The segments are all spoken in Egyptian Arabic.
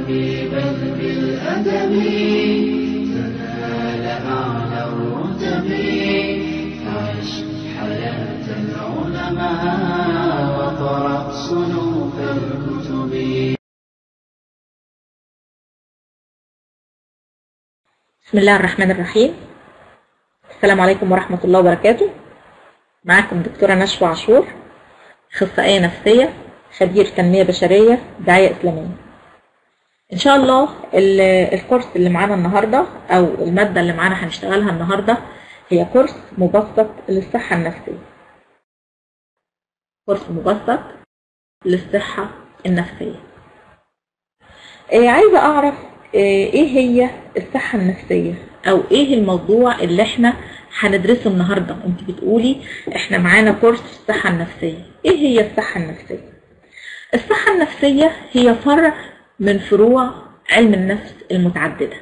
بالقلب بل بالأدب تنال أعلى الرتب عش حياة العلماء وقرأ صنوف الكتب بسم الله الرحمن الرحيم السلام عليكم ورحمة الله وبركاته معكم دكتورة نشوى عاشور أخصائية نفسية خبير تنمية بشرية داعية إسلامية إن شاء الله ال- الكورس اللي معانا النهاردة أو المادة اللي معانا هنشتغلها النهاردة هي كورس مبسط للصحة النفسية كورس مبسط للصحة النفسية إيه عايزة أعرف إيه إيه هي الصحة النفسية أو إيه الموضوع اللي إحنا هندرسه النهاردة أنت بتقولي إحنا معانا كورس في الصحة النفسية إيه هي الصحة النفسية الصحة النفسية هي فرع من فروع علم النفس المتعددة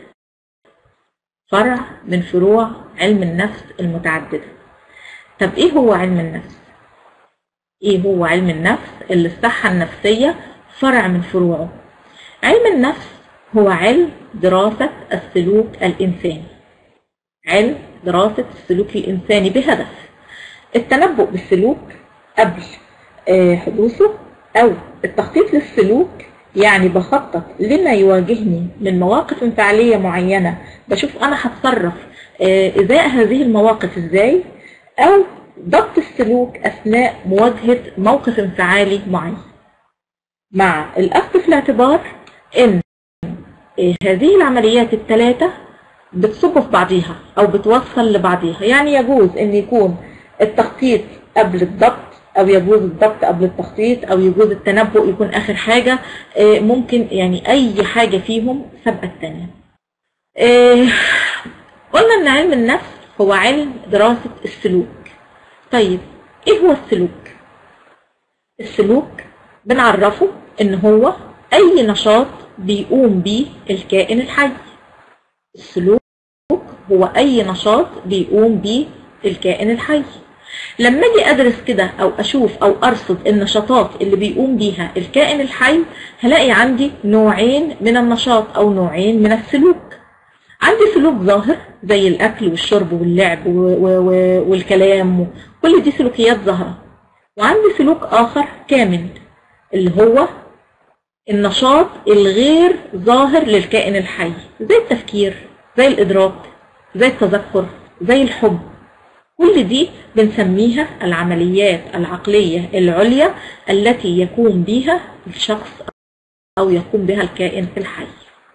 فرع من فروع علم النفس المتعددة طب إيه هو علم النفس إيه هو علم النفس اللي الصحة النفسية فرع من فروعه علم النفس هو علم دراسة السلوك الإنساني علم دراسة السلوك الإنساني بهدف التنبؤ بالسلوك قبل آه، حدوثه أو التخطيط للسلوك يعني بخطط لما يواجهني من مواقف انفعالية معينة بشوف أنا هتصرف آه، إزاء هذه المواقف إزاي أو ضبط السلوك أثناء مواجهة موقف انفعالي معين مع الأخذ في الاعتبار إن آه، هذه العمليات الثلاثة بتصب في بعضيها أو بتوصل لبعضيها يعني يجوز أن يكون التخطيط قبل الضبط أو يجوز الضبط قبل التخطيط أو يجوز التنبؤ يكون آخر حاجة آه، ممكن يعني أي حاجة فيهم سابقة التانية آه، قلنا أن علم النفس هو علم دراسة السلوك طيب إيه هو السلوك؟ السلوك بنعرفه ان هو اي نشاط بيقوم به الكائن الحي السلوك هو اي نشاط بيقوم به الكائن الحي لما اجي ادرس كده او اشوف او ارصد النشاطات اللي بيقوم بيها الكائن الحي هلاقي عندي نوعين من النشاط او نوعين من السلوك عندي سلوك ظاهر زي الاكل والشرب واللعب و- و- و- والكلام كل دي سلوكيات ظاهره وعندي سلوك آخر كامل اللي هو النشاط الغير ظاهر للكائن الحي زي التفكير زي الإدراك زي التذكر زي الحب كل دي بنسميها العمليات العقلية العليا التي يقوم بها الشخص أو يقوم بها الكائن الحي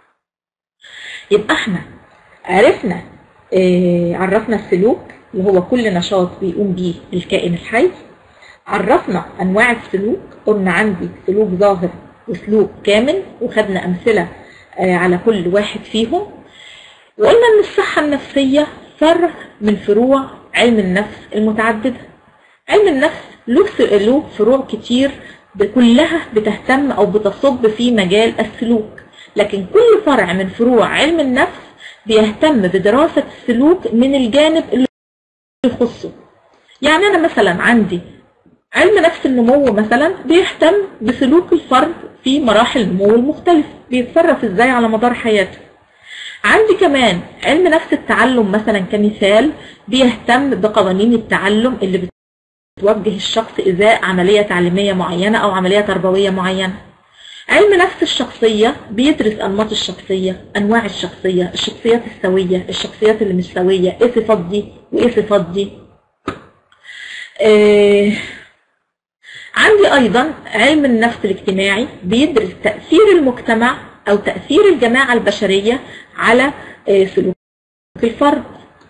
يبقى احنا عرفنا اه عرفنا السلوك اللي هو كل نشاط بيقوم بيه الكائن الحي عرفنا انواع السلوك قلنا عندي سلوك ظاهر وسلوك كامل وخدنا امثله آه، على كل واحد فيهم وقلنا ان الصحه النفسيه فرع من فروع علم النفس المتعدده علم النفس له س- له فروع كتير ب- كلها بتهتم او بتصب في مجال السلوك لكن كل فرع من فروع علم النفس بيهتم بدراسه السلوك من الجانب اللي يخصه يعني انا مثلا عندي علم نفس النمو مثلا بيهتم بسلوك الفرد في مراحل النمو المختلفة بيتصرف ازاي على مدار حياته عندي كمان علم نفس التعلم مثلا كمثال بيهتم بقوانين التعلم اللي بتوجه الشخص ازاء عملية تعليمية معينة او عملية تربوية معينة علم نفس الشخصية بيدرس أنماط الشخصية أنواع الشخصية الشخصيات السوية الشخصيات اللي مش سوية إيه صفات دي وإيه صفات دي آه عندي أيضا علم النفس الاجتماعي بيدرس تأثير المجتمع أو تأثير الجماعة البشرية على آه، سلوك الفرد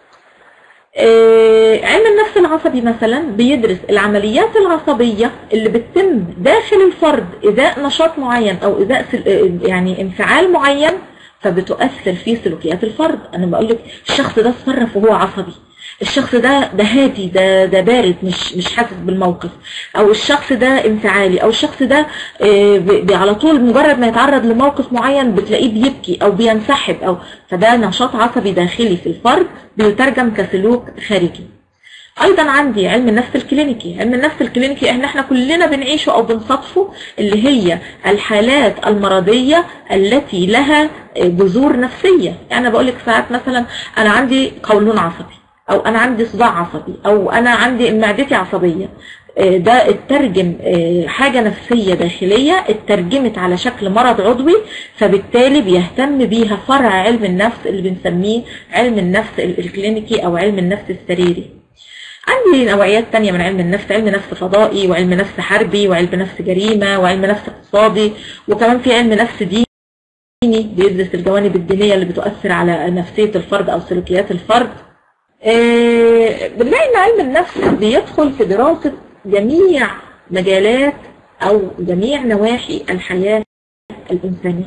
آه، علم النفس العصبي مثلا بيدرس العمليات العصبية اللي بتتم داخل الفرد إذاء نشاط معين أو إذاء سل- آه، يعني انفعال معين فبتؤثر في سلوكيات الفرد أنا بقول لك الشخص ده اتصرف وهو عصبي الشخص ده ده هادي ده ده بارد مش مش حاسس بالموقف او الشخص ده انفعالي او الشخص ده آه، ب- ب- على طول مجرد ما يتعرض لموقف معين بتلاقيه بيبكي او بينسحب او فده نشاط عصبي داخلي في الفرد بيترجم كسلوك خارجي ايضا عندي علم النفس الكلينيكي علم النفس الكلينيكي احنا احنا كلنا بنعيشه او بنصادفه اللي هي الحالات المرضية التي لها جذور نفسية يعني أنا بقول لك ساعات مثلا انا عندي قولون عصبي او انا عندي صداع عصبي او انا عندي معدتي عصبية آه، ده اترجم آه، حاجة نفسية داخلية اترجمت على شكل مرض عضوي فبالتالي بيهتم بيها فرع علم النفس اللي بنسميه علم النفس ال- الكلينيكي او علم النفس السريري عندي نوعيات تانية من علم النفس علم نفس فضائي وعلم نفس حربي وعلم نفس جريمة وعلم نفس اقتصادي وكمان في علم نفس ديني بيدرس الجوانب الدينية اللي بتؤثر على نفسية الفرد أو سلوكيات الفرد آه، بنلاقي ان علم النفس بيدخل في دراسة جميع مجالات او جميع نواحي الحياة الانسانية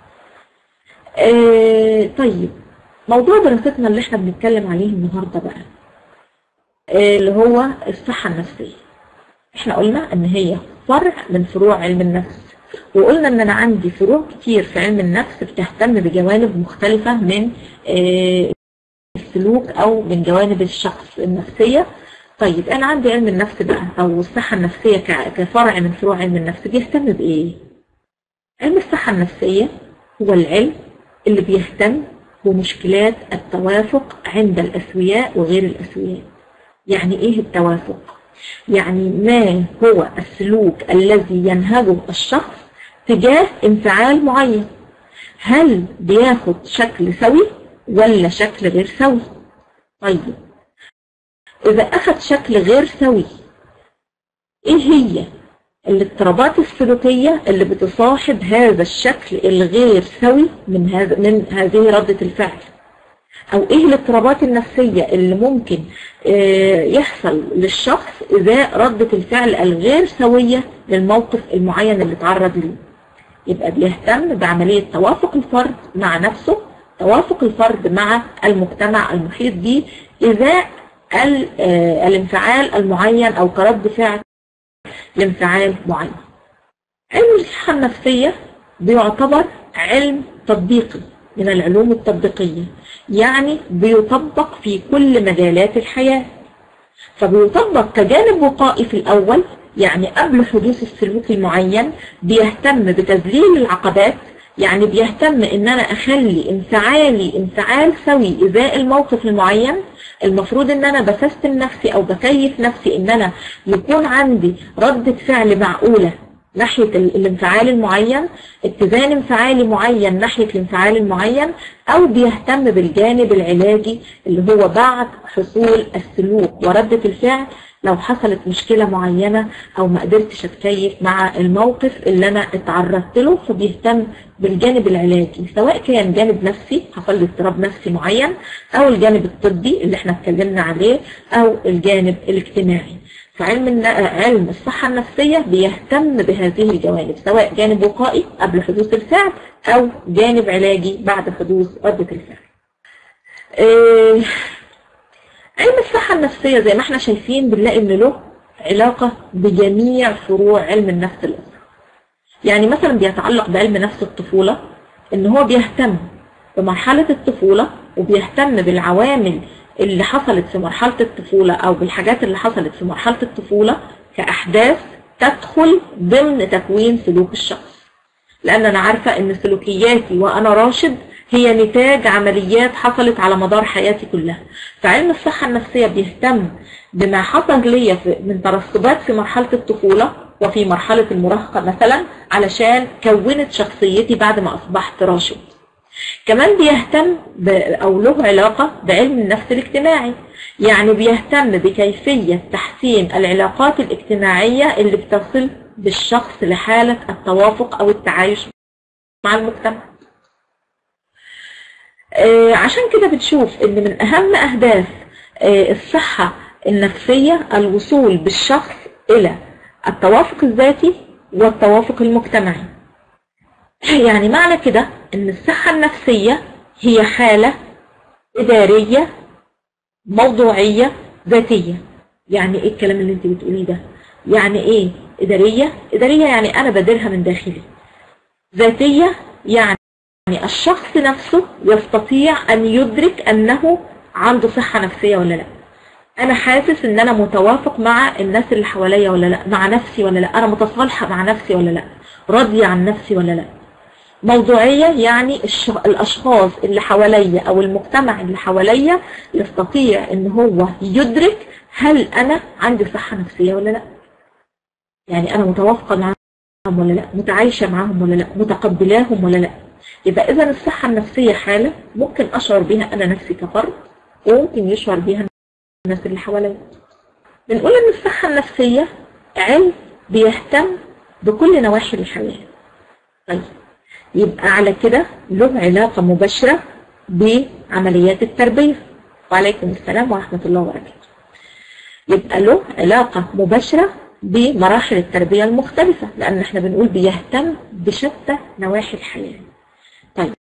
آه، طيب موضوع دراستنا اللي احنا بنتكلم عليه النهاردة بقى آه، اللي هو الصحة النفسية احنا قلنا ان هي فرع من فروع علم النفس وقلنا ان انا عندي فروع كتير في علم النفس بتهتم بجوانب مختلفة من آه، السلوك او من جوانب الشخص النفسية طيب انا عندي علم النفس بقى او الصحة النفسية ك- كفرع من فروع علم النفس بيهتم بايه علم الصحة النفسية هو العلم اللي بيهتم بمشكلات التوافق عند الاسوياء وغير الاسوياء يعني ايه التوافق يعني ما هو السلوك الذي ينهجه الشخص تجاه انفعال معين هل بياخد شكل سوي ولا شكل غير سوي طيب إذا أخذ شكل غير سوي إيه هي الاضطرابات السلوكية اللي بتصاحب هذا الشكل الغير سوي من هذا من هذه ردة الفعل أو إيه الاضطرابات النفسية اللي ممكن آه، يحصل للشخص إذا ردة الفعل الغير سوية للموقف المعين اللي تعرض له يبقى بيهتم بعملية توافق الفرد مع نفسه توافق الفرد مع المجتمع المحيط به إذا ال- آه، الانفعال المعين أو كرد فعل لانفعال معين علم الصحة النفسية بيعتبر علم تطبيقي من العلوم التطبيقية يعني بيطبق في كل مجالات الحياة فبيطبق كجانب وقائي في الأول يعني قبل حدوث السلوك المعين بيهتم بتذليل العقبات يعني بيهتم ان انا اخلي انفعالي انفعال سوي ازاء الموقف المعين المفروض ان انا بسستم نفسي او بكيف نفسي ان انا يكون عندي ردة فعل معقولة ناحية ال- الانفعال المعين اتزان انفعالي معين ناحية الانفعال المعين او بيهتم بالجانب العلاجي اللي هو بعد حصول السلوك وردة الفعل لو حصلت مشكلة معينة او ما قدرتش اتكيف مع الموقف اللي انا اتعرضت له فبيهتم بالجانب العلاجي سواء كان جانب نفسي حصل لي اضطراب نفسي معين او الجانب الطبي اللي احنا اتكلمنا عليه او الجانب الاجتماعي فعلم الن- علم الصحة النفسية بيهتم بهذه الجوانب سواء جانب وقائي قبل حدوث الفعل أو جانب علاجي بعد حدوث ردة الفعل. إيه، علم الصحة النفسية زي ما احنا شايفين بنلاقي ان له علاقة بجميع فروع علم النفس الأخرى. يعني مثلا بيتعلق بعلم نفس الطفولة ان هو بيهتم بمرحلة الطفولة وبيهتم بالعوامل اللي حصلت في مرحلة الطفولة او بالحاجات اللي حصلت في مرحلة الطفولة كأحداث تدخل ضمن تكوين سلوك الشخص لان انا عارفة ان سلوكياتي وانا راشد هي نتاج عمليات حصلت على مدار حياتي كلها فعلم الصحة النفسية بيهتم بما حصل ليا في- من ترسبات في مرحلة الطفولة وفي مرحلة المراهقة مثلا علشان كونت شخصيتي بعد ما أصبحت راشد كمان بيهتم ب... أو له علاقة بعلم النفس الاجتماعي يعني بيهتم بكيفية تحسين العلاقات الاجتماعية اللي بتصل بالشخص لحالة التوافق أو التعايش مع المجتمع آه، عشان كده بتشوف ان من اهم اهداف آه، الصحة النفسية الوصول بالشخص الى التوافق الذاتي والتوافق المجتمعي يعني معنى كده ان الصحة النفسية هي حالة ادارية موضوعية ذاتية يعني ايه الكلام اللي انت بتقوليه ده يعني ايه ادارية ادارية يعني انا بديرها من داخلي ذاتية يعني يعني الشخص نفسه يستطيع أن يدرك أنه عنده صحة نفسية ولا لا انا حاسس ان انا متوافق مع الناس اللي حواليا ولا لا مع نفسي ولا لا انا متصالحه مع نفسي ولا لا راضيه عن نفسي ولا لا موضوعيه يعني الش... الاشخاص اللي حواليا او المجتمع اللي حواليا يستطيع ان هو يدرك هل انا عندي صحه نفسيه ولا لا يعني انا متوافقه معاهم ولا لا متعايشه معاهم ولا لا متقبلاهم ولا لا يبقى اذا الصحه النفسيه حاله ممكن اشعر بها انا نفسي كفرد وممكن يشعر بها الناس اللي حواليا بنقول ان الصحة النفسية علم بيهتم بكل نواحي الحياة طيب يبقى على كده له علاقة مباشرة بعمليات التربية وعليكم السلام ورحمة الله وبركاته يبقى له علاقة مباشرة بمراحل التربية المختلفة لأن احنا بنقول بيهتم بشتى نواحي الحياة طيب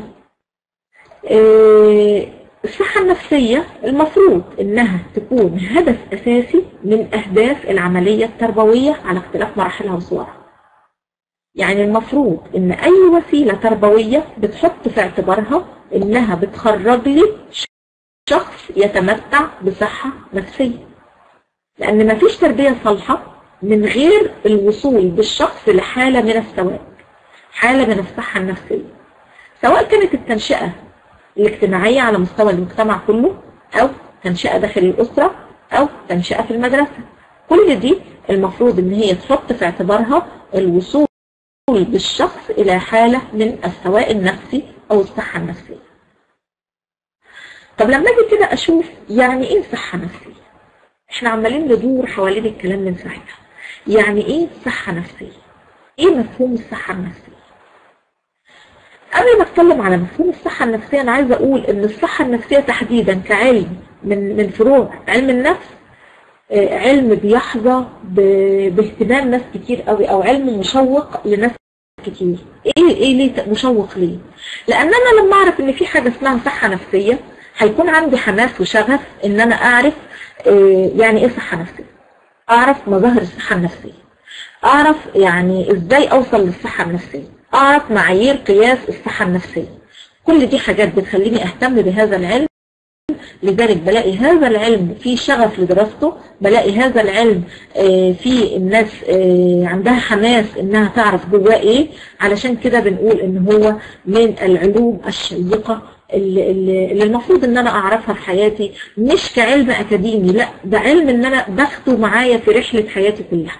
إيه الصحة النفسية المفروض انها تكون هدف اساسي من اهداف العملية التربوية على اختلاف مراحلها وصورها يعني المفروض ان اي وسيلة تربوية بتحط في اعتبارها انها بتخرج لي شخص يتمتع بصحة نفسية لان مفيش تربية صالحة من غير الوصول بالشخص لحالة من السواء حالة من الصحة النفسية سواء كانت التنشئة الاجتماعية على مستوى المجتمع كله أو تنشئة داخل الأسرة أو تنشئة في المدرسة كل دي المفروض ان هي تحط في اعتبارها الوصول بالشخص إلى حالة من السواء النفسي أو الصحة النفسية طب لما اجي كده أشوف يعني إيه صحة نفسية احنا عمالين ندور حوالين الكلام من ساعتها يعني إيه صحة نفسية إيه مفهوم الصحة النفسية قبل ما اتكلم على مفهوم الصحة النفسية انا عايزة اقول ان الصحة النفسية تحديدا كعلم من من فروع علم النفس علم بيحظى باهتمام ناس كتير قوي او علم مشوق لناس كتير ايه ايه ليه مشوق ليه لان انا لما اعرف ان في حاجة اسمها صحة نفسية هيكون عندي حماس وشغف ان انا اعرف يعني ايه صحة نفسية اعرف مظاهر الصحة النفسية اعرف يعني ازاي اوصل للصحة النفسية اعرف معايير قياس الصحة النفسية كل دي حاجات بتخليني اهتم بهذا العلم لذلك بلاقي هذا العلم فيه شغف لدراسته بلاقي هذا العلم فيه الناس عندها حماس انها تعرف جواه ايه علشان كده بنقول ان هو من العلوم الشيقة اللي, اللي المفروض ان انا اعرفها في حياتي مش كعلم اكاديمي لا ده علم ان انا باخده معايا في رحلة حياتي كلها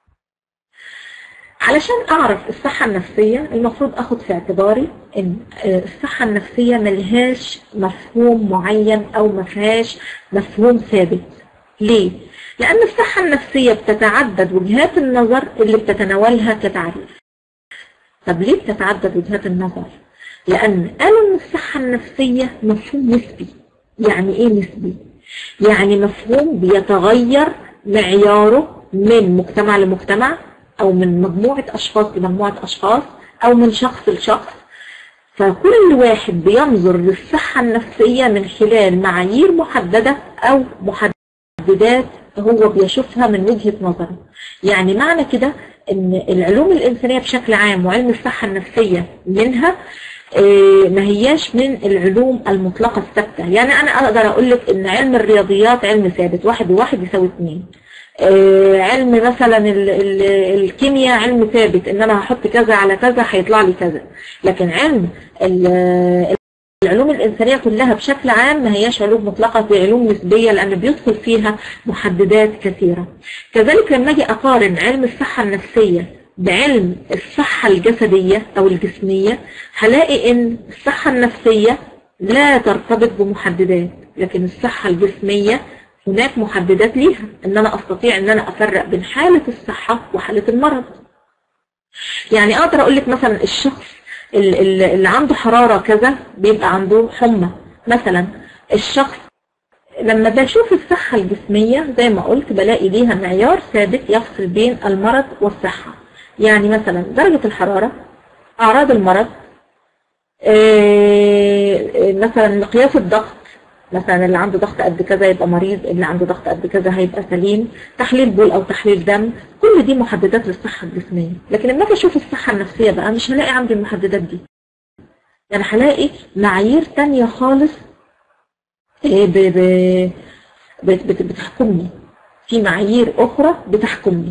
علشان اعرف الصحة النفسية المفروض اخد في اعتباري ان الصحة النفسية ملهاش مفهوم معين او مفيهاش مفهوم ثابت ليه؟ لان الصحة النفسية بتتعدد وجهات النظر اللي بتتناولها كتعريف طب ليه بتتعدد وجهات النظر؟ لان قالوا ان الصحة النفسية مفهوم نسبي يعني ايه نسبي؟ يعني مفهوم بيتغير معياره من مجتمع لمجتمع او من مجموعة اشخاص لمجموعة اشخاص او من شخص لشخص فكل واحد بينظر للصحة النفسية من خلال معايير محددة او محددات هو بيشوفها من وجهة نظره يعني معنى كده ان العلوم الانسانية بشكل عام وعلم الصحة النفسية منها ما هياش من العلوم المطلقة الثابتة يعني انا اقدر اقول لك ان علم الرياضيات علم ثابت واحد وواحد يساوي اثنين علم مثلا ال ال الكيمياء علم ثابت ان انا هحط كذا على كذا هيطلع لي كذا لكن علم العلوم الإنسانية كلها بشكل عام ما هياش علوم مطلقة في علوم نسبية لأن بيدخل فيها محددات كثيرة كذلك لما أجي أقارن علم الصحة النفسية بعلم الصحة الجسدية أو الجسمية هلاقي إن الصحة النفسية لا ترتبط بمحددات لكن الصحة الجسمية هناك محددات ليها ان انا استطيع ان انا افرق بين حالة الصحة وحالة المرض يعني اقدر اقول لك مثلا الشخص اللي عنده حرارة كذا بيبقى عنده حمى مثلا الشخص لما بشوف الصحة الجسمية زي ما قلت بلاقي ليها معيار ثابت يفصل بين المرض والصحة يعني مثلا درجة الحرارة اعراض المرض مثلا مقياس الضغط مثلا اللي عنده ضغط قد كذا يبقى مريض اللي عنده ضغط قد كذا هيبقى سليم تحليل بول او تحليل دم كل دي محددات للصحة الجسمية لكن لما اجي اشوف الصحة النفسية بقى مش هلاقي عندي المحددات دي يعني هلاقي معايير تانية خالص ب ب بت- بت- بتحكمني في معايير اخرى بتحكمني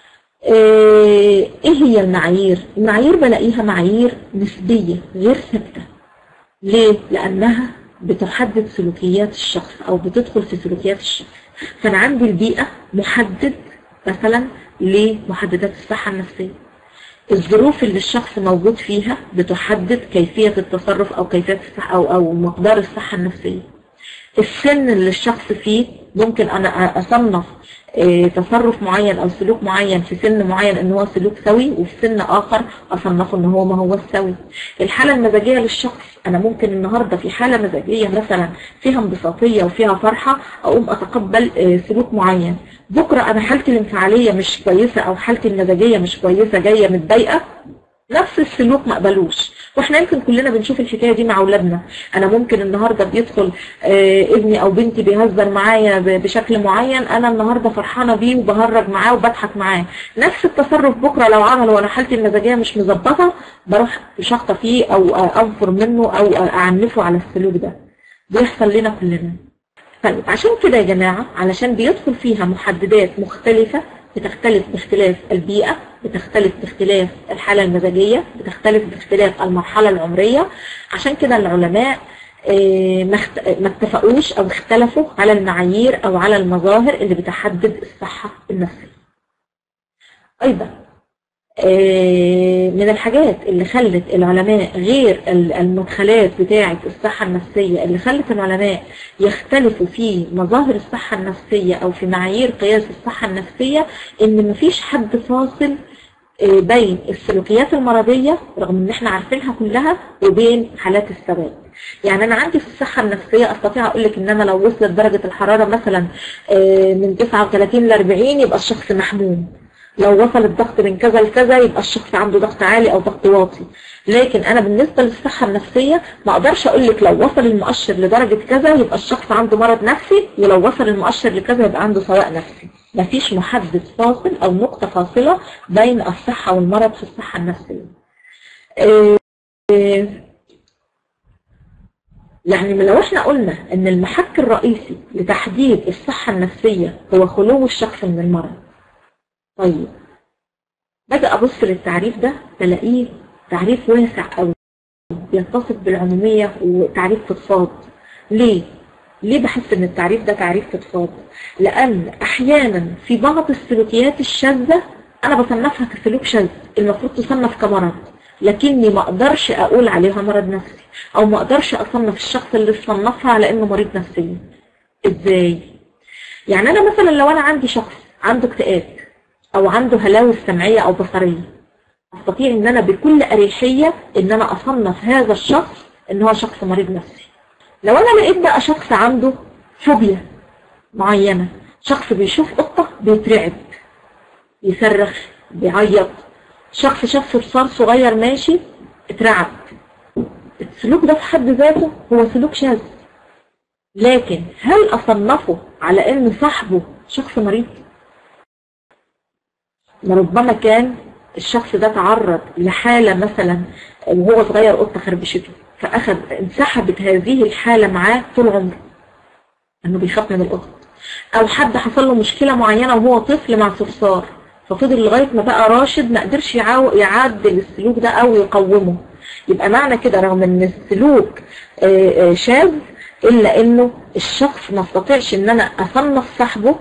ايه إيه هي المعايير المعايير بلاقيها معايير نسبية غير ثابتة ليه لانها بتحدد سلوكيات الشخص او بتدخل في سلوكيات الشخص فانا عندي البيئة محدد مثلا لمحددات الصحة النفسية الظروف اللي الشخص موجود فيها بتحدد كيفية التصرف او كيفية الصحة او او مقدار الصحة النفسية السن اللي الشخص فيه ممكن انا اصنف آه، تصرف معين او سلوك معين في سن معين ان هو سلوك سوي وفي سن اخر اصنفه ان هو ما هو سوي الحالة المزاجية للشخص انا ممكن النهاردة في حالة مزاجية مثلا فيها انبساطية وفيها فرحة اقوم اتقبل آه، سلوك معين بكرة انا حالتي الانفعالية مش كويسة او حالتي المزاجية مش كويسة جاية متضايقة نفس السلوك ما قبلوش واحنا يمكن كلنا بنشوف الحكايه دي مع اولادنا انا ممكن النهارده بيدخل آه، ابني او بنتي بيهزر معايا ب- بشكل معين انا النهارده فرحانه بيه وبهرج معاه وبضحك معاه نفس التصرف بكره لو عمله وانا حالتي المزاجيه مش مظبطه بروح شخطه فيه او آه، انفر منه او آه، اعنفه على السلوك ده بيحصل لنا كلنا طيب عشان كده يا جماعة علشان بيدخل فيها محددات مختلفة بتختلف باختلاف البيئة بتختلف باختلاف الحالة المزاجية بتختلف باختلاف المرحلة العمرية عشان كده العلماء آه، ما اخت- ما اتفقوش او اختلفوا على المعايير او على المظاهر اللي بتحدد الصحة النفسية ايضا آه، من الحاجات اللي خلت العلماء غير ال- المدخلات بتاعة الصحة النفسية اللي خلت العلماء يختلفوا في مظاهر الصحة النفسية أو في معايير قياس الصحة النفسية إن مفيش حد فاصل آه، بين السلوكيات المرضية رغم إن إحنا عارفينها كلها وبين حالات الثبات يعني أنا عندي في الصحة النفسية أستطيع أقول لك إن أنا لو وصلت درجة الحرارة مثلا آه، من 39 ل 40 يبقى الشخص محموم لو وصل الضغط من كذا لكذا يبقى الشخص عنده ضغط عالي او ضغط واطي لكن انا بالنسبة للصحة النفسية ما اقدرش اقول لك لو وصل المؤشر لدرجة كذا يبقى الشخص عنده مرض نفسي ولو وصل المؤشر لكذا يبقى عنده سواء نفسي مفيش محدد فاصل او نقطة فاصلة بين الصحة والمرض في الصحة النفسية إيه يعني من لو احنا قلنا ان المحك الرئيسي لتحديد الصحة النفسية هو خلو الشخص من المرض طيب بدأ أبص للتعريف ده بلاقيه تعريف واسع أوي بيتصف بالعمومية وتعريف فضفاض ليه؟ ليه بحس ان التعريف ده تعريف فضفاض؟ لأن أحيانا في بعض السلوكيات الشاذة أنا بصنفها كسلوك شاذ المفروض تصنف كمرض لكني ما اقدرش اقول عليها مرض نفسي او ما اقدرش اصنف الشخص اللي صنفها على انه مريض نفسيا ازاي يعني انا مثلا لو انا عندي شخص عنده اكتئاب او عنده هلاوس سمعية او بصرية استطيع ان انا بكل اريحية ان انا اصنف هذا الشخص ان هو شخص مريض نفسي لو انا لقيت بقى شخص عنده فوبيا معينة شخص بيشوف قطة بيترعب يصرخ بيعيط شخص شاف صرصار صغير ماشي اترعب السلوك ده في حد ذاته هو سلوك شاذ لكن هل اصنفه على ان صاحبه شخص مريض ربما كان الشخص ده تعرض لحالة مثلا وهو صغير قطة خربشته فأخذ انسحبت هذه الحالة معاه طول عمره انه بيخاف من القطط او حد حصل له مشكلة معينة وهو طفل مع صرصار ففضل لغاية ما بقى راشد ما قدرش يعاو- يعدل السلوك ده او يقومه يبقى معنى كده رغم ان السلوك آه، آه، شاذ الا انه الشخص ما استطيعش ان انا اصنف صاحبه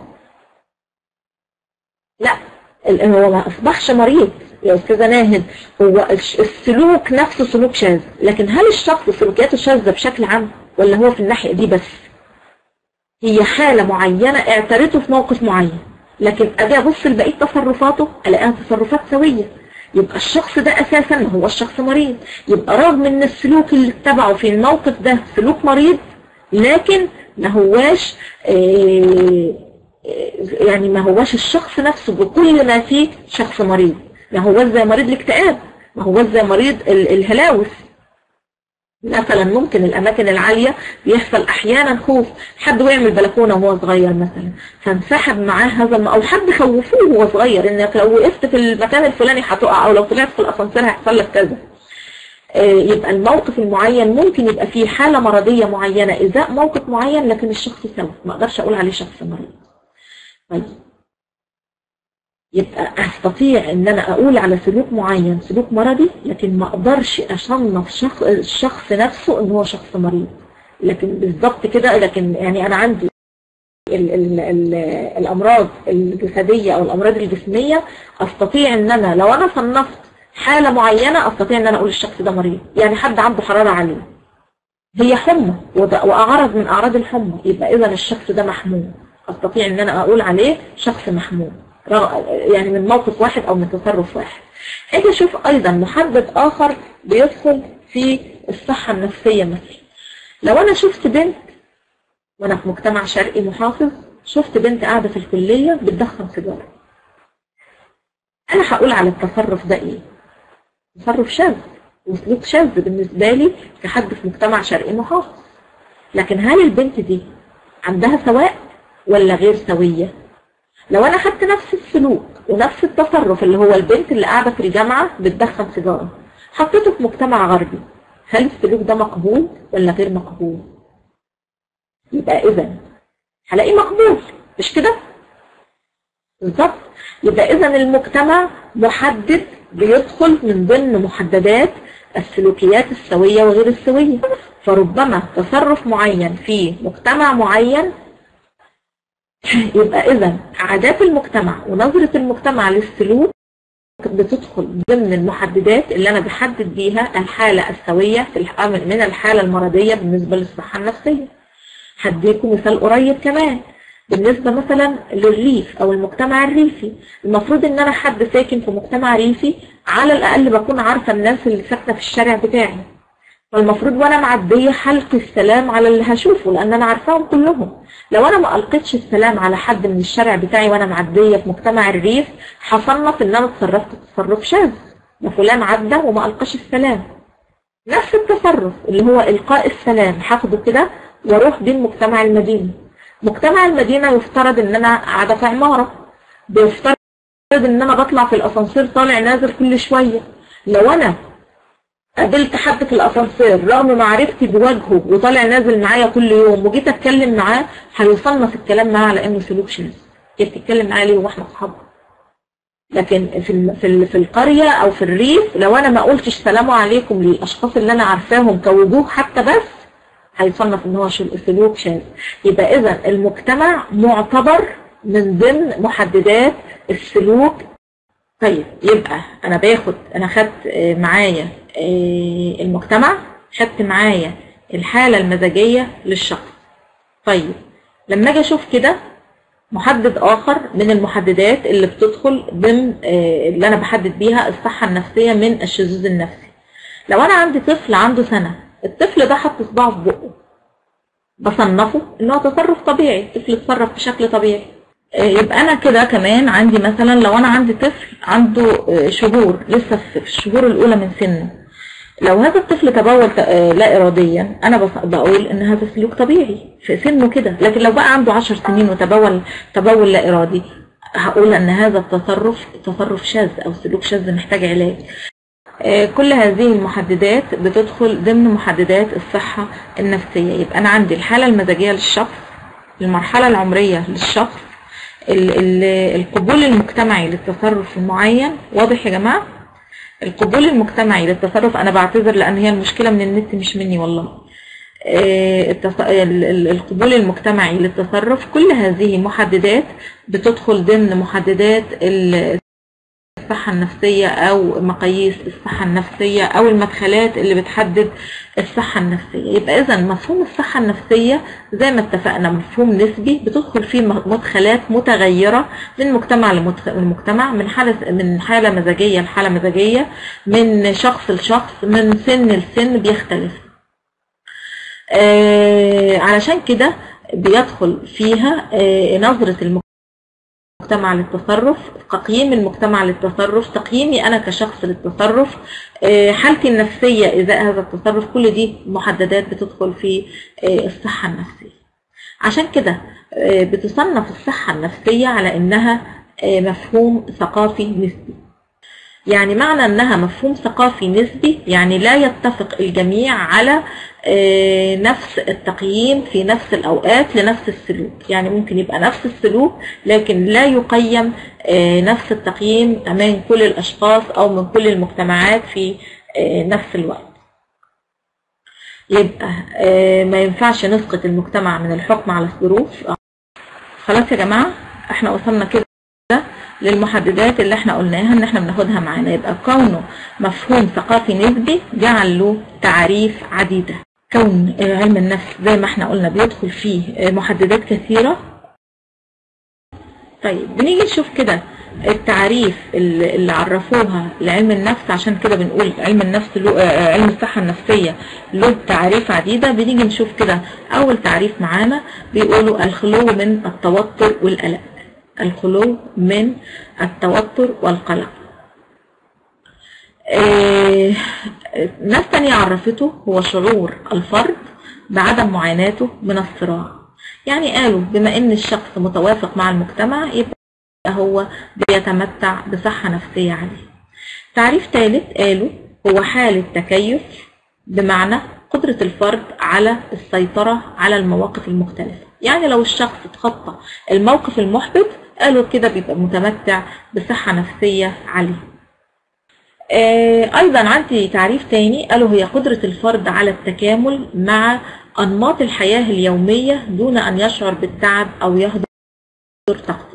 لا ال- هو ما اصبحش مريض يا استاذه ناهد هو الش- السلوك نفسه سلوك شاذ لكن هل الشخص سلوكياته شاذه بشكل عام ولا هو في الناحيه دي بس هي حاله معينه اعترته في موقف معين لكن اجي ابص لبقيه تصرفاته الاقيها تصرفات سويه يبقى الشخص ده اساسا ما هو الشخص مريض يبقى رغم ان السلوك اللي اتبعه في الموقف ده سلوك مريض لكن ما هواش آه، يعني ما هواش الشخص نفسه بكل ما فيه شخص مريض ما هواش زي مريض الاكتئاب ما هواش زي مريض ال- الهلاوس مثلا ممكن الاماكن العالية بيحصل احيانا خوف حد وقع من البلكونة وهو صغير مثلا فانسحب معاه هذا الم... او حد خوفوه وهو صغير انك لو وقفت في المكان الفلاني هتقع او لو طلعت في الاسانسير هيحصل لك كذا آه، يبقى الموقف المعين ممكن يبقى فيه حالة مرضية معينة إزاء موقف معين لكن الشخص سوي ما أقدرش أقول عليه شخص مريض طيب يبقى استطيع ان انا اقول على سلوك معين سلوك مرضي لكن ما اقدرش اصنف شخص الشخص نفسه ان هو شخص مريض لكن بالظبط كده لكن يعني انا عندي ال ال ال الامراض الجسديه او الامراض الجسميه استطيع ان انا لو انا صنفت حاله معينه استطيع ان انا اقول الشخص ده مريض يعني حد عنده حراره عاليه هي حمى وده- واعراض من اعراض الحمى يبقى اذا الشخص ده محموم استطيع ان انا اقول عليه شخص محموم رغ- يعني من موقف واحد او من تصرف واحد اجي اشوف ايضا محدد اخر بيدخل في الصحه النفسيه مثلا لو انا شفت بنت وانا في مجتمع شرقي محافظ شفت بنت قاعده في الكليه بتدخن سيجاره انا هقول على التصرف ده ايه تصرف شاذ وسلوك شاذ بالنسبه لي كحد في مجتمع شرقي محافظ لكن هل البنت دي عندها سواء ولا غير سويه لو انا خدت نفس السلوك ونفس التصرف اللي هو البنت اللي قاعده في الجامعه بتدخن سيجاره حطيته في مجتمع غربي هل السلوك ده مقبول ولا غير مقبول يبقى اذا هلاقيه مقبول مش كده بالظبط يبقى اذا المجتمع محدد بيدخل من ضمن محددات السلوكيات السويه وغير السويه فربما تصرف معين في مجتمع معين يبقى اذا عادات المجتمع ونظرة المجتمع للسلوك بتدخل ضمن المحددات اللي انا بحدد بيها الحالة السوية في الح- من الحالة المرضية بالنسبة للصحة النفسية هديكم مثال قريب كمان بالنسبة مثلا للريف او المجتمع الريفي المفروض ان انا حد ساكن في مجتمع ريفي على الاقل بكون عارفة الناس اللي ساكنة في الشارع بتاعي فالمفروض وانا معدية حلقي السلام على اللي هشوفه لان انا عارفاهم كلهم لو انا ما القيتش السلام على حد من الشارع بتاعي وانا معدية في مجتمع الريف هصنف ان انا اتصرفت تصرف شاذ ده فلان عدى وما القاش السلام نفس التصرف اللي هو القاء السلام هاخده كده واروح بيه مجتمع المدينة مجتمع المدينة يفترض ان انا قاعدة في عمارة بيفترض ان انا بطلع في الاسانسير طالع نازل كل شوية لو انا قابلت حد في الاسانسير رغم معرفتي بوجهه وطالع نازل معايا كل يوم وجيت اتكلم معاه هيصنف الكلام معاه على انه سلوك شاذ جيت تتكلم معاه ليه واحنا اصحاب لكن في ال- في ال- في القريه او في الريف لو انا ما قلتش سلام عليكم للاشخاص اللي انا عارفاهم كوجوه حتى بس هيصنف ان هو شل- سلوك شاذ يبقى اذا المجتمع معتبر من ضمن محددات السلوك طيب يبقى انا باخد انا خدت آه، معايا آه، المجتمع خدت معايا الحالة المزاجية للشخص طيب لما اجي اشوف كده محدد اخر من المحددات اللي بتدخل ضمن آه، اللي انا بحدد بيها الصحة النفسية من الشذوذ النفسي لو انا عندي طفل عنده سنة الطفل ده حط صباعه في بقه بصنفه ان هو تصرف طبيعي الطفل اتصرف بشكل طبيعي آه، يبقى انا كده كمان عندي مثلا لو انا عندي طفل عنده آه، شهور لسه في الشهور الاولى من سنه لو هذا الطفل تبول ت- آه، لا اراديا انا بص- بقول ان هذا سلوك طبيعي في سنه كده لكن لو بقى عنده 10 سنين وتبول تبول لا ارادي هقول ان هذا التصرف تصرف شاذ او سلوك شاذ محتاج علاج آه، كل هذه المحددات بتدخل ضمن محددات الصحة النفسية يبقى أنا عندي الحالة المزاجية للشخص المرحلة العمرية للشخص ال- ال- القبول المجتمعي للتصرف المعين واضح يا جماعة القبول المجتمعي للتصرف أنا بعتذر لأن هي المشكلة من النت مش مني والله آه، التص- ال- ال- القبول المجتمعي للتصرف كل هذه محددات بتدخل ضمن محددات ال- الصحة النفسية أو مقاييس الصحة النفسية أو المدخلات اللي بتحدد الصحة النفسية يبقى إذا مفهوم الصحة النفسية زي ما اتفقنا مفهوم نسبي بتدخل فيه م- مدخلات متغيرة من مجتمع لمدخ- لمجتمع من حالة من حالة مزاجية لحالة مزاجية من شخص لشخص من سن لسن بيختلف آه علشان كده بيدخل فيها آه نظرة المجتمع المجتمع للتصرف تقييم المجتمع للتصرف تقييمي أنا كشخص للتصرف آه، حالتي النفسية إزاء هذا التصرف كل دي محددات بتدخل في آه، الصحة النفسية عشان كده آه، بتصنف الصحة النفسية على إنها آه، مفهوم ثقافي نسبي يعني معنى انها مفهوم ثقافي نسبي يعني لا يتفق الجميع على آه، نفس التقييم في نفس الاوقات لنفس السلوك يعني ممكن يبقى نفس السلوك لكن لا يقيم آه، نفس التقييم من كل الاشخاص او من كل المجتمعات في آه، نفس الوقت يبقى آه، ما ينفعش نسقط المجتمع من الحكم على الظروف خلاص يا جماعة احنا وصلنا كده للمحددات اللي احنا قلناها ان احنا بناخدها معانا يبقى كونه مفهوم ثقافي نسبي جعل له تعريف عديدة كون آه، علم النفس زي ما احنا قلنا بيدخل فيه آه، محددات كثيرة طيب بنيجي نشوف كده التعريف اللي اللي عرفوها لعلم النفس عشان كده بنقول علم النفس له آه، علم الصحة النفسية له تعريف عديدة بنيجي نشوف كده أول تعريف معانا بيقولوا الخلو من التوتر والقلق الخلو من التوتر والقلق آه، ناس تانية عرفته هو شعور الفرد بعدم معاناته من الصراع يعني قالوا بما ان الشخص متوافق مع المجتمع يبقى هو بيتمتع بصحة نفسية عالية تعريف ثالث قالوا هو حالة تكيف بمعنى قدرة الفرد على السيطرة على المواقف المختلفة يعني لو الشخص اتخطى الموقف المحبط قالوا كده بيبقى متمتع بصحة نفسية عالية آه، أيضا عندي تعريف تاني قالوا هي قدرة الفرد على التكامل مع أنماط الحياة اليومية دون أن يشعر بالتعب أو يهدر طاقته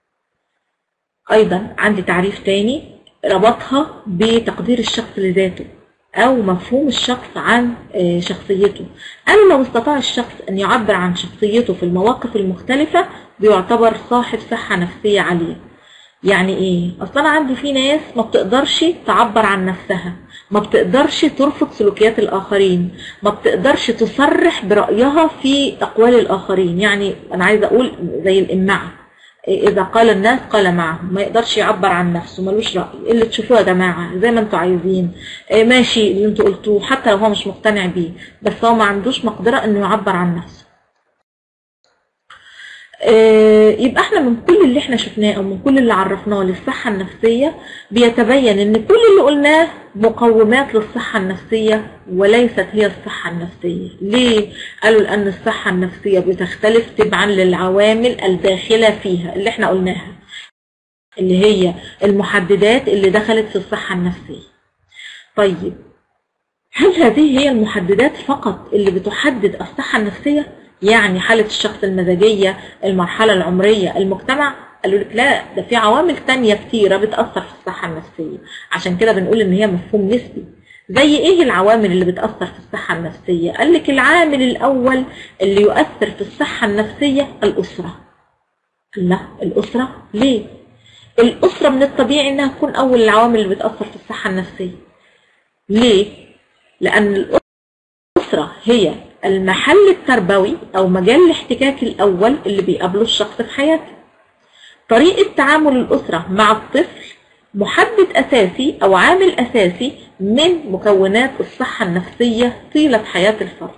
أيضا عندي تعريف تاني ربطها بتقدير الشخص لذاته أو مفهوم الشخص عن آه، شخصيته قالوا لو استطاع الشخص أن يعبر عن شخصيته في المواقف المختلفة بيعتبر صاحب صحة نفسية عالية يعني ايه اصلا انا عندي في ناس ما بتقدرش تعبر عن نفسها ما بتقدرش ترفض سلوكيات الاخرين ما بتقدرش تصرح برايها في اقوال الاخرين يعني انا عايزه اقول زي الامعه اذا قال الناس قال معهم ما يقدرش يعبر عن نفسه ملوش راي اللي تشوفوه يا جماعه زي ما انتوا عايزين إيه ماشي اللي انتوا قلتوه حتى لو هو مش مقتنع بيه بس هو ما عندوش مقدره انه يعبر عن نفسه آه، يبقى احنا من كل اللي احنا شفناه او من كل اللي عرفناه للصحة النفسية بيتبين ان كل اللي قلناه مقومات للصحة النفسية وليست هي الصحة النفسية ليه؟ قالوا لان الصحة النفسية بتختلف تبعا للعوامل الداخلة فيها اللي احنا قلناها اللي هي المحددات اللي دخلت في الصحة النفسية طيب هل هذه هي المحددات فقط اللي بتحدد الصحة النفسية؟ يعني حالة الشخص المزاجية المرحلة العمرية المجتمع قالوا لك لا ده في عوامل تانية كتيرة بتأثر في الصحة النفسية عشان كده بنقول ان هي مفهوم نسبي زي ايه العوامل اللي بتأثر في الصحة النفسية قال لك العامل الاول اللي يؤثر في الصحة النفسية الأسرة لا الأسرة ليه الأسرة من الطبيعي انها تكون اول العوامل اللي بتأثر في الصحة النفسية ليه لأن الأسرة هي المحل التربوي أو مجال الاحتكاك الأول اللي بيقابله الشخص في حياته طريقة تعامل الأسرة مع الطفل محدد أساسي أو عامل أساسي من مكونات الصحة النفسية طيلة حياة الفرد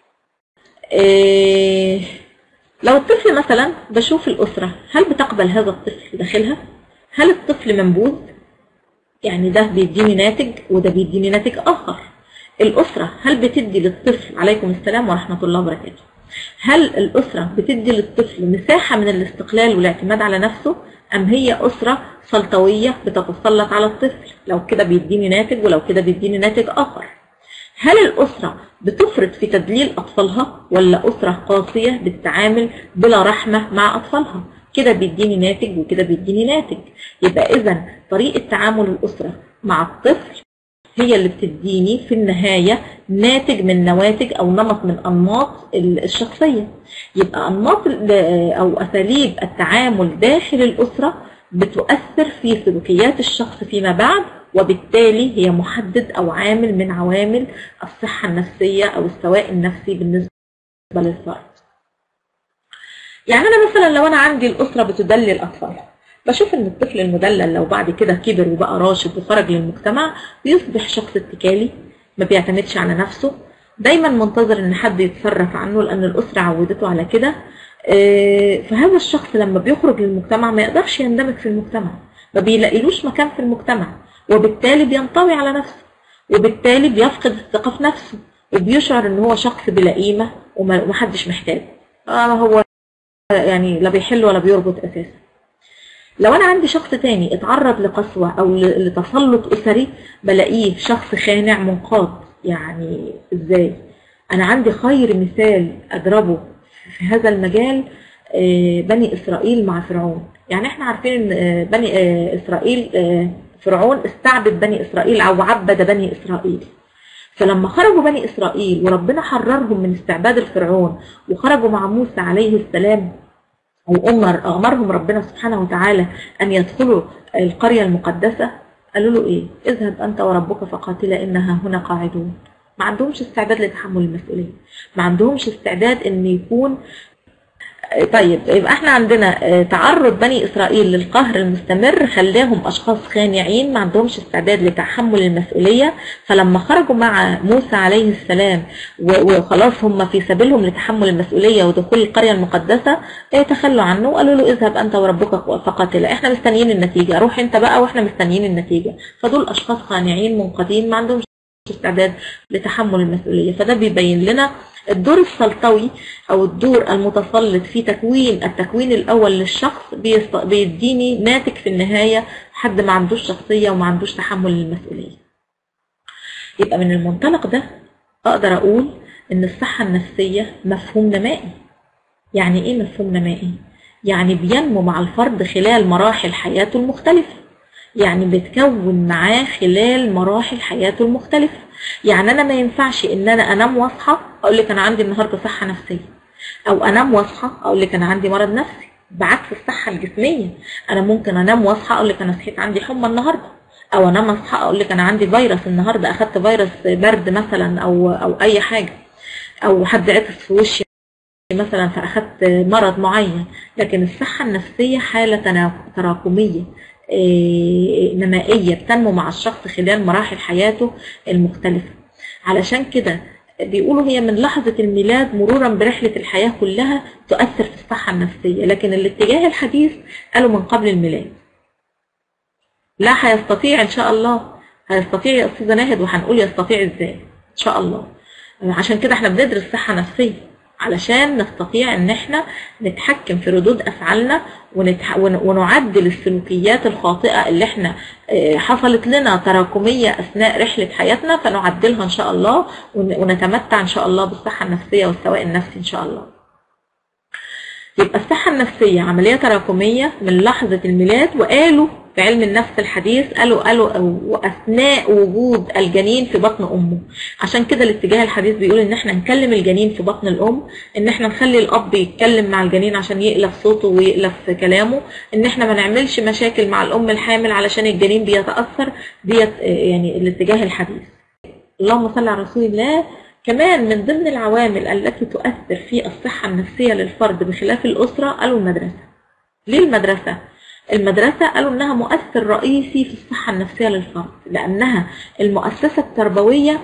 إيه لو الطفل مثلا بشوف الأسرة هل بتقبل هذا الطفل داخلها؟ هل الطفل منبوذ؟ يعني ده بيديني ناتج وده بيديني ناتج آخر الأسرة هل بتدي للطفل عليكم السلام ورحمة الله وبركاته هل الأسرة بتدي للطفل مساحة من الاستقلال والاعتماد على نفسه أم هي أسرة سلطوية بتتسلط على الطفل لو كده بيديني ناتج ولو كده بيديني ناتج آخر هل الأسرة بتفرط في تدليل أطفالها ولا أسرة قاسية بالتعامل بلا رحمة مع أطفالها كده بيديني ناتج وكده بيديني ناتج يبقى إذا طريقة تعامل الأسرة مع الطفل هي اللي بتديني في النهاية ناتج من نواتج أو نمط من أنماط الشخصية يبقى أنماط أو أساليب التعامل داخل الأسرة بتؤثر في سلوكيات الشخص فيما بعد وبالتالي هي محدد أو عامل من عوامل الصحة النفسية أو السواء النفسي بالنسبة للفرد يعني أنا مثلا لو أنا عندي الأسرة بتدلل أطفالها بشوف ان الطفل المدلل لو بعد كده كبر وبقى راشد وخرج للمجتمع بيصبح شخص اتكالي ما بيعتمدش على نفسه دايما منتظر ان حد يتصرف عنه لان الاسره عودته على كده فهذا الشخص لما بيخرج للمجتمع ما يقدرش يندمج في المجتمع ما بيلاقيلوش مكان في المجتمع وبالتالي بينطوي على نفسه وبالتالي بيفقد الثقة في نفسه وبيشعر ان هو شخص بلا قيمة وما- ومحدش محتاجه آه هو يعني لا بيحل ولا بيربط اساسا لو انا عندي شخص تاني اتعرض لقسوة او ل- لتسلط اسري بلاقيه شخص خانع منقاد يعني ازاي انا عندي خير مثال اضربه في هذا المجال آه، بني اسرائيل مع فرعون يعني احنا عارفين ان آه، بني آه، اسرائيل آه، فرعون استعبد بني اسرائيل او عبد بني اسرائيل فلما خرجوا بني اسرائيل وربنا حررهم من استعباد الفرعون وخرجوا مع موسى عليه السلام وأمر أمرهم ربنا سبحانه وتعالى أن يدخلوا القرية المقدسة قالوا له إيه اذهب أنت وربك فقاتلا إنها هنا قاعدون ما عندهمش استعداد لتحمل المسؤولية ما عندهمش استعداد أن يكون طيب يبقى احنا عندنا آه، تعرض بني اسرائيل للقهر المستمر خلاهم اشخاص خانعين ما عندهمش استعداد لتحمل المسؤوليه فلما خرجوا مع موسى عليه السلام و- وخلاص هم في سبيلهم لتحمل المسؤوليه ودخول القريه المقدسه آه، تخلوا عنه وقالوا له اذهب انت وربك فقاتلا احنا مستنيين النتيجه روح انت بقى واحنا مستنيين النتيجه فدول اشخاص خانعين منقادين ما عندهمش استعداد لتحمل المسؤوليه فده بيبين لنا الدور السلطوي او الدور المتسلط في تكوين التكوين الاول للشخص بيست- بيديني ناتج في النهايه حد ما عندوش شخصيه وما عندوش تحمل للمسؤوليه يبقى من المنطلق ده اقدر اقول ان الصحه النفسيه مفهوم نمائي يعني ايه مفهوم نمائي يعني بينمو مع الفرد خلال مراحل حياته المختلفه يعني بتكون معاه خلال مراحل حياته المختلفة يعني أنا ما ينفعش إن أنا أنام وأصحى أقول لك أنا عندي النهاردة صحة نفسية أو أنام وأصحى أقول لك أنا عندي مرض نفسي بعكس الصحة الجسمية أنا ممكن أنام وأصحى أقول لك أنا صحيت عندي حمى النهاردة أو أنام أصحى أقول لك أنا عندي فيروس النهاردة أخدت فيروس برد مثلا أو أو أي حاجة أو حد عطس في وشي مثلا فأخدت مرض معين لكن الصحة النفسية حالة تنا- تراكمية إيه، نمائية بتنمو مع الشخص خلال مراحل حياته المختلفة علشان كده بيقولوا هي من لحظة الميلاد مرورا برحلة الحياة كلها تؤثر في الصحة النفسية لكن الاتجاه الحديث قالوا من قبل الميلاد لا هيستطيع ان شاء الله هيستطيع يا استاذة ناهد وهنقول يستطيع ازاي ان شاء الله عشان كده احنا بندرس صحة نفسية علشان نستطيع ان احنا نتحكم في ردود افعالنا ونتح... ون- ونعدل السلوكيات الخاطئة اللي احنا آه، حصلت لنا تراكمية اثناء رحلة حياتنا فنعدلها ان شاء الله ون- ونتمتع ان شاء الله بالصحة النفسية والسواء النفسي ان شاء الله يبقى الصحة النفسية عملية تراكمية من لحظة الميلاد وقالوا في علم النفس الحديث قالوا قالوا واثناء وجود الجنين في بطن امه عشان كده الاتجاه الحديث بيقول ان احنا نكلم الجنين في بطن الام ان احنا نخلي الاب يتكلم مع الجنين عشان يألف صوته ويألف كلامه ان احنا ما نعملش مشاكل مع الام الحامل علشان الجنين بيتأثر ديت آه، يعني الاتجاه الحديث اللهم صل على رسول الله كمان من ضمن العوامل التي تؤثر في الصحة النفسية للفرد بخلاف الأسرة قالوا المدرسة ليه المدرسة؟ المدرسة قالوا إنها مؤثر رئيسي في الصحة النفسية للفرد لأنها المؤسسة التربوية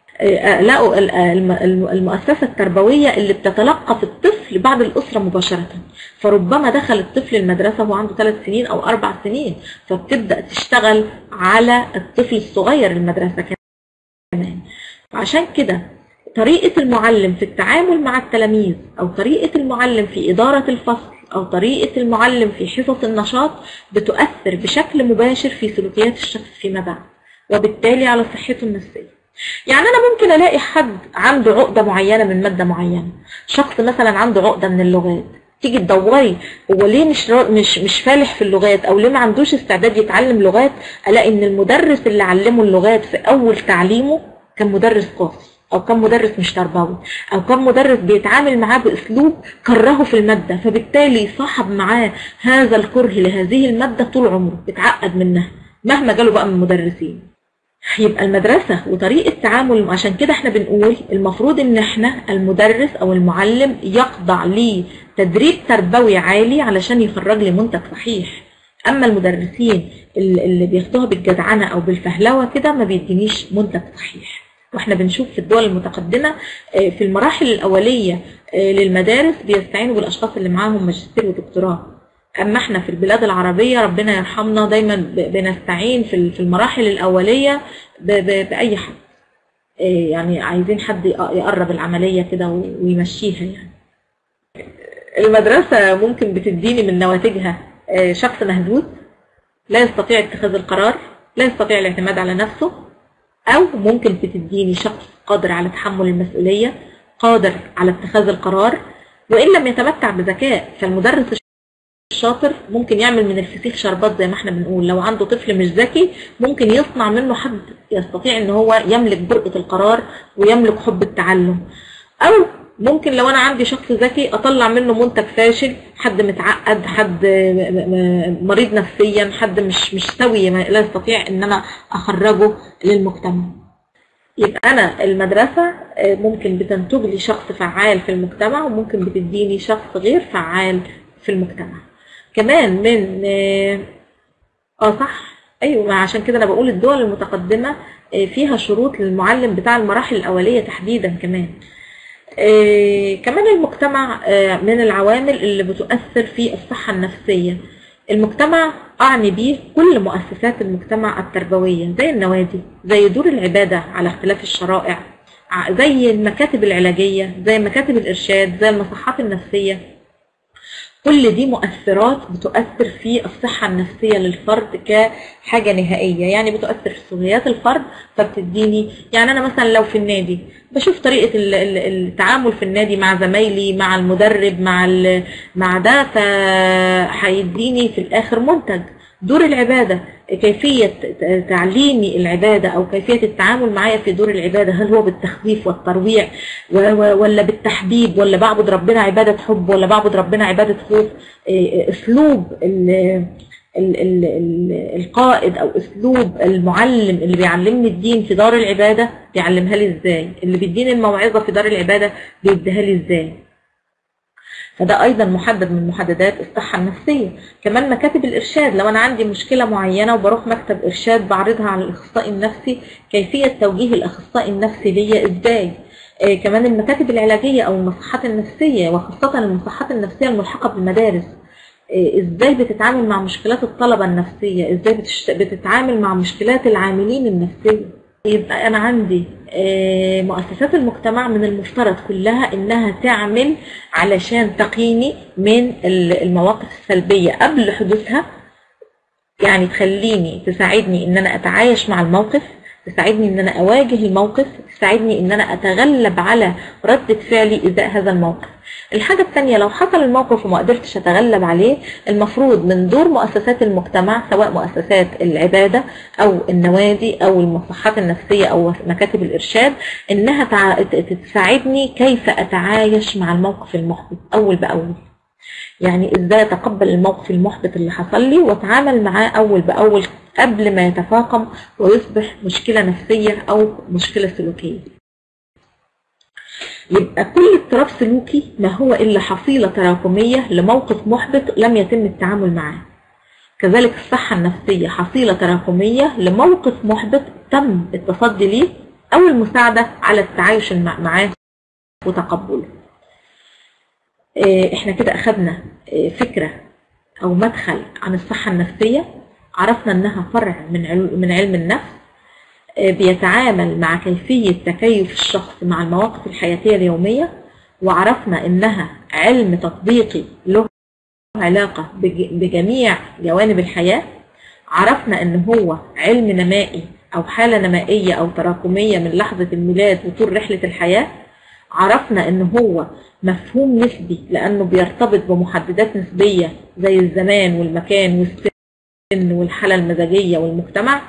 آه، لقوا ال- الم- الم- المؤسسة التربوية اللي بتتلقى في الطفل بعد الأسرة مباشرة فربما دخل الطفل المدرسة وهو عنده ثلاث سنين أو أربع سنين فبتبدأ تشتغل على الطفل الصغير المدرسة كمان وعشان كده طريقة المعلم في التعامل مع التلاميذ أو طريقة المعلم في إدارة الفصل أو طريقة المعلم في حصص النشاط بتؤثر بشكل مباشر في سلوكيات الشخص فيما بعد وبالتالي على صحته النفسية يعني أنا ممكن ألاقي حد عنده عقدة معينة من مادة معينة شخص مثلا عنده عقدة من اللغات تيجي تدوري هو ليه مش را- مش مش فالح في اللغات او ليه ما عندوش استعداد يتعلم لغات الاقي ان المدرس اللي علمه اللغات في اول تعليمه كان مدرس قاسي او كان مدرس مش تربوي او كان مدرس بيتعامل معاه باسلوب كرهه في الماده فبالتالي صاحب معاه هذا الكره لهذه الماده طول عمره اتعقد منها مهما جاله بقى من المدرسين يبقى المدرسة وطريقة تعامل عشان كده احنا بنقول المفروض ان احنا المدرس او المعلم يخضع لتدريب تربوي عالي علشان يخرج لي منتج صحيح اما المدرسين اللي اللي بياخدوها بالجدعنة او بالفهلوة كده ما بيدينيش منتج صحيح واحنا بنشوف في الدول المتقدمة آه، في المراحل الأولية آه، للمدارس بيستعينوا بالأشخاص اللي معاهم ماجستير ودكتوراه اما احنا في البلاد العربيه ربنا يرحمنا دايما ب- بنستعين في ال- في المراحل الاوليه ب- ب- باي حد إيه يعني عايزين حد يق- يقرب العمليه كده و- ويمشيها يعني المدرسه ممكن بتديني من نواتجها آه، شخص مهزوز لا يستطيع اتخاذ القرار لا يستطيع الاعتماد على نفسه او ممكن بتديني شخص قادر على تحمل المسؤوليه قادر على اتخاذ القرار وان لم يتمتع بذكاء فالمدرس الشاطر ممكن يعمل من الفسيخ شربات زي ما احنا بنقول لو عنده طفل مش ذكي ممكن يصنع منه حد يستطيع ان هو يملك جرأة القرار ويملك حب التعلم او ممكن لو انا عندي شخص ذكي اطلع منه منتج فاشل حد متعقد حد م- م- مريض نفسيا حد مش مش سوي ما- لا يستطيع ان انا اخرجه للمجتمع يبقى انا المدرسة آه، ممكن بتنتج لي شخص فعال في المجتمع وممكن بتديني شخص غير فعال في المجتمع كمان من اه آه، صح ايوه ما عشان كده انا بقول الدول المتقدمة آه، فيها شروط للمعلم بتاع المراحل الاولية تحديدا كمان آه، كمان المجتمع آه، من العوامل اللي بتؤثر في الصحة النفسية المجتمع أعني بيه كل مؤسسات المجتمع التربوية زي النوادي زي دور العبادة على اختلاف الشرائع ع- زي المكاتب العلاجية زي مكاتب الإرشاد زي المصحات النفسية كل دي مؤثرات بتؤثر في الصحة النفسية للفرد كحاجة نهائية يعني بتؤثر في سلوكيات الفرد فبتديني يعني أنا مثلا لو في النادي بشوف طريقة ال- ال- التعامل في النادي مع زمايلي مع المدرب مع ال- مع ده فهيديني في الآخر منتج دور العبادة كيفية ت- تعليمي العبادة أو كيفية التعامل معايا في دور العبادة هل هو بالتخويف والترويع و- و- ولا بالتحبيب ولا بعبد ربنا عبادة حب ولا بعبد ربنا عبادة خوف إيه، أسلوب ال- ال- ال- ال- القائد أو أسلوب المعلم اللي بيعلمني الدين في دار العبادة بيعلمها لي إزاي اللي بيديني الموعظة في دار العبادة بيديها لي إزاي فده ايضا محدد من محددات الصحه النفسيه كمان مكاتب الارشاد لو انا عندي مشكله معينه وبروح مكتب ارشاد بعرضها على الاخصائي النفسي كيفيه توجيه الاخصائي النفسي ليا ازاي آه كمان المكاتب العلاجيه او المصحات النفسيه وخاصه المصحات النفسيه الملحقه بالمدارس آه ازاي بتتعامل مع مشكلات الطلبه النفسيه ازاي بتشت... بتتعامل مع مشكلات العاملين النفسيه يبقى انا عندي آه، مؤسسات المجتمع من المفترض كلها انها تعمل علشان تقيني من ال- المواقف السلبية قبل حدوثها يعني تخليني تساعدني ان انا اتعايش مع الموقف تساعدني ان انا اواجه الموقف تساعدني ان انا اتغلب على ردة فعلي ازاء هذا الموقف الحاجة الثانية لو حصل الموقف وما قدرتش اتغلب عليه المفروض من دور مؤسسات المجتمع سواء مؤسسات العبادة او النوادي او المصحات النفسية او مكاتب الارشاد انها تع- ت- تساعدني كيف اتعايش مع الموقف المحبط اول باول يعني ازاي اتقبل الموقف المحبط اللي حصل لي واتعامل معاه اول باول قبل ما يتفاقم ويصبح مشكلة نفسية او مشكلة سلوكية يبقى كل اضطراب سلوكي ما هو الا حصيلة تراكمية لموقف محبط لم يتم التعامل معاه كذلك الصحة النفسية حصيلة تراكمية لموقف محبط تم التصدي ليه او المساعدة على التعايش مع- معاه وتقبله آه، احنا كده اخدنا آه، فكرة او مدخل عن الصحة النفسية عرفنا انها فرع من عل- من علم النفس آه، بيتعامل مع كيفية تكيف الشخص مع المواقف الحياتية اليومية وعرفنا انها علم تطبيقي له علاقة بج- بجميع جوانب الحياة عرفنا ان هو علم نمائي او حالة نمائية او تراكمية من لحظة الميلاد وطول رحلة الحياة عرفنا ان هو مفهوم نسبي لانه بيرتبط بمحددات نسبية زي الزمان والمكان والسن والحالة المزاجية والمجتمع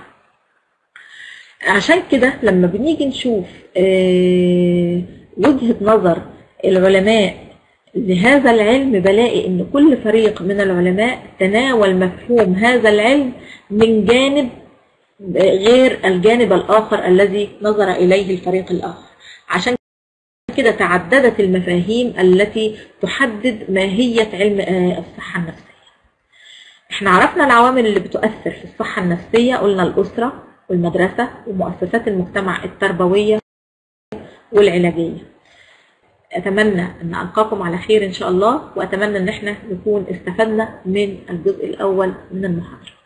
عشان كده لما بنيجي نشوف آه، وجهة نظر العلماء لهذا العلم بلاقي ان كل فريق من العلماء تناول مفهوم هذا العلم من جانب غير الجانب الآخر الذي نظر إليه الفريق الآخر عشان كده تعددت المفاهيم التي تحدد ماهية علم آه، الصحة النفسية احنا عرفنا العوامل اللي بتؤثر في الصحة النفسية قلنا الأسرة والمدرسة ومؤسسات المجتمع التربوية والعلاجية اتمنى ان القاكم على خير ان شاء الله واتمنى ان احنا نكون استفدنا من الجزء الاول من المحاضره